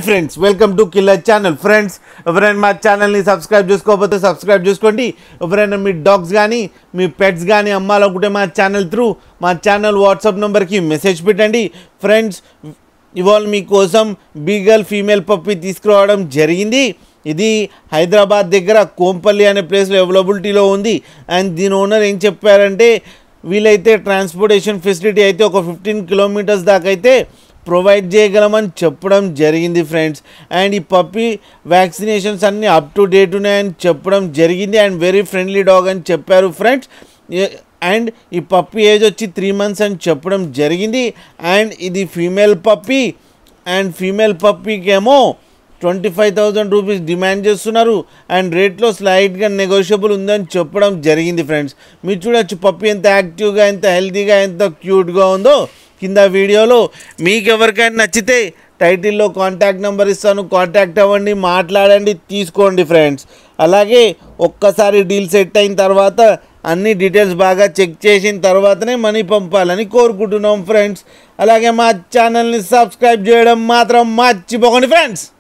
friends welcome to killer channel friends ఎవరైనా మా ఛానల్ని సబ్స్క్రైబ్ చేసుకోకపోతే సబ్స్క్రైబ్ చేసుకోండి ఎవరైనా మీ డాగ్స్ కానీ మీ పెట్స్ కానీ అమ్మాలనుకుంటే మా ఛానల్ త్రూ మా ఛానల్ వాట్సాప్ నెంబర్కి మెసేజ్ పెట్టండి ఫ్రెండ్స్ ఇవాళ మీకోసం బీగల్ ఫీమేల్ పప్పి తీసుకురావడం జరిగింది ఇది హైదరాబాద్ దగ్గర కోంపల్లి అనే ప్లేస్లో అవైలబిలిటీలో ఉంది అండ్ దీని ఓనర్ ఏం చెప్పారంటే వీలైతే ట్రాన్స్పోర్టేషన్ ఫెసిలిటీ అయితే ఒక ఫిఫ్టీన్ కిలోమీటర్స్ దాకా అయితే ప్రొవైడ్ చేయగలమని చెప్పడం జరిగింది ఫ్రెండ్స్ అండ్ ఈ పప్పి వ్యాక్సినేషన్స్ అన్నీ అప్ టు డేట్ ఉన్నాయని చెప్పడం జరిగింది అండ్ వెరీ ఫ్రెండ్లీ డాగ్ అని చెప్పారు ఫ్రెండ్స్ అండ్ ఈ పప్పి ఏజ్ వచ్చి త్రీ మంత్స్ అని చెప్పడం జరిగింది అండ్ ఇది ఫీమేల్ పప్పి అండ్ ఫీమేల్ పప్పీకి ఏమో twenty five thousand rupees demand చేస్తున్నారు అండ్ రేట్లో స్లైట్గా నెగోషియబుల్ ఉందని చెప్పడం జరిగింది ఫ్రెండ్స్ మీరు చూడొచ్చు పప్పి ఎంత యాక్టివ్గా ఎంత హెల్తీగా ఎంత క్యూట్గా ఉందో కింద వీడియోలో మీకు ఎవరికైనా నచ్చితే టైటిల్లో కాంటాక్ట్ నెంబర్ ఇస్తాను కాంటాక్ట్ అవ్వండి మాట్లాడండి తీసుకోండి ఫ్రెండ్స్ అలాగే ఒక్కసారి డీల్ సెట్ అయిన తర్వాత అన్ని డీటెయిల్స్ బాగా చెక్ చేసిన తర్వాతనే మనీ పంపాలని కోరుకుంటున్నాం ఫ్రెండ్స్ అలాగే మా ఛానల్ని సబ్స్క్రైబ్ చేయడం మాత్రం మర్చిపోకండి ఫ్రెండ్స్